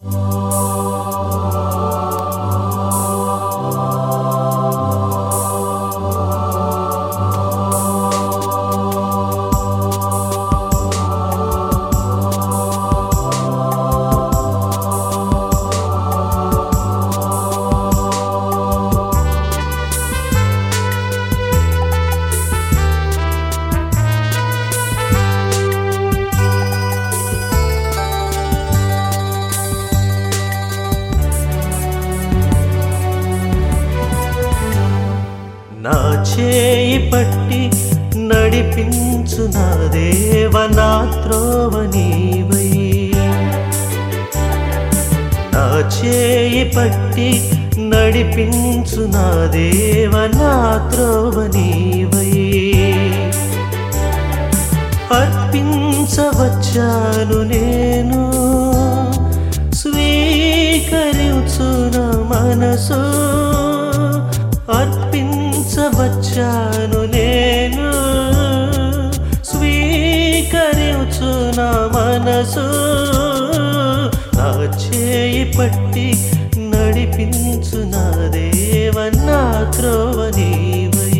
నా చేయి పట్టి నడిపించు నా దేవ నా త్రోవ నీవై నా చేయి పట్టి నడిపించు నా దేవ నా త్రోవ నీవై అర్పించవచ్చాను నేను స్వీకరించున మనసు అర్పించవచ్చాను నేను స్వీకరించున మనసు నా చేయి పట్టి నడిపించు నా దేవ నా త్రోవ నీవై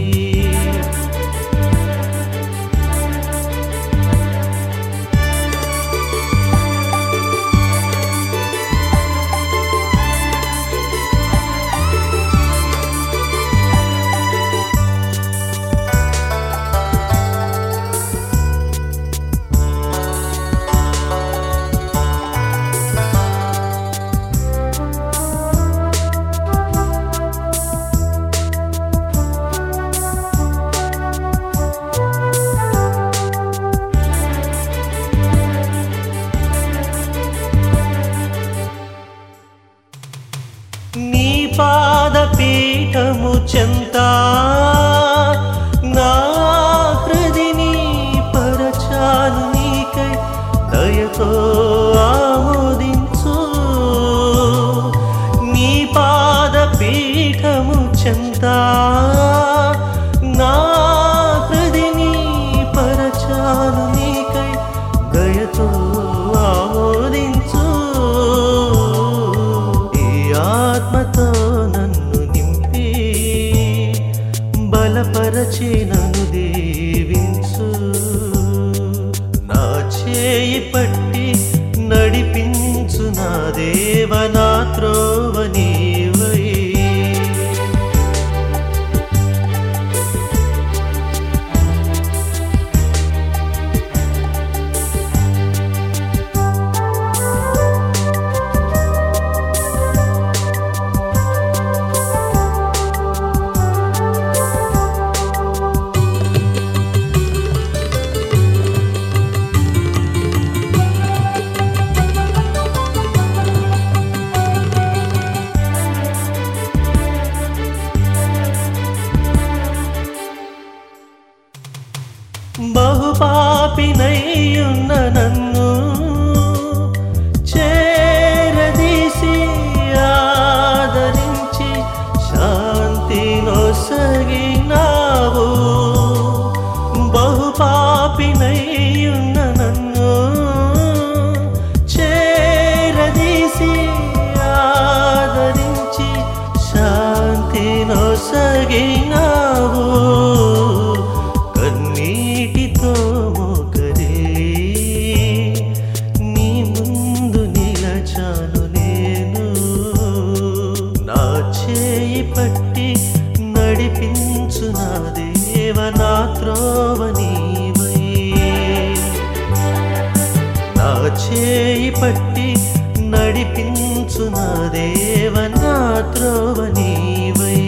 నీ పాదపీఠము చెంత నా హృదిని పరచాను నీకై దయతో ఆమోదించు నీ పాదపీఠము చెంత నా హృదిని పరచాను నీకై దయతో ఆమోదించు ఈ ఆత్మతో నన్ను నింపి బలపరచి నన్ను దీవించు నా చేయి పట్టి నడిపించు నా దేవ నా త్రోవ నీవై బహుపాపినయ్యున్న నన్ను చేరదీసి ఆదరించి శాంతి నొసగినావు బహుపాపినయ్యున్న నన్ను చేరదీసి ఆదరించి శాంతి నొసగినావు కన్నీటితో మోకరి నీ ముందు నిలచాను నేను నా చేయి పట్టి నడిపించు నా దేవ నా త్రోవ నీవై నా చేయి పట్టి నడిపించు నా దేవ నా త్రోవ నీవై